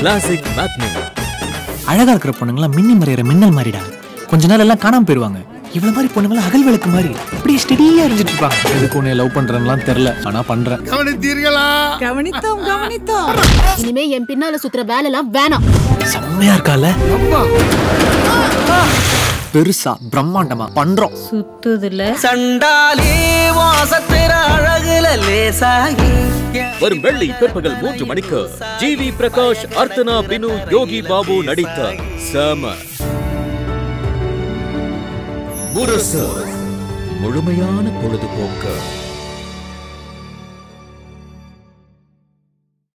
classic matinee அழகா இருக்கிற பொண்ணுங்களாம் மின்னி மறையிற மின்னல் மாதிரிடா கொஞ்ச நாள் எல்லாம் காணாம போயிருவாங்க இவ்வளவு மாதிரி பொண்ணுங்களாம் அகல் விளக்கு மாதிரி அப்படியே ஸ்டெடியா எரிஞ்சிட்டு இருப்பாங்க எதுக்கு உன்னை லவ் பண்றேன்லாம் தெரியல ஆனா பண்றேன் கவனித்தோம் கவனித்தோம் இனிமே என் பின்னால சுத்துற வேலை எல்லாம் வேணாம் செம்மையா இருக்கால பெருசா பிரம்மாண்டமா பண்றோம் சுத்துதுல சண்டாலி வாசத்திர அழகுல லேசாகி வரும் வெள்ளி பிற்பகல் மூன்று மணிக்கு ஜி வி பிரகாஷ் அர்த்தனா பினு யோகி பாபு நடித்த சம முரசு முழுமையான பொழுதுபோக்கு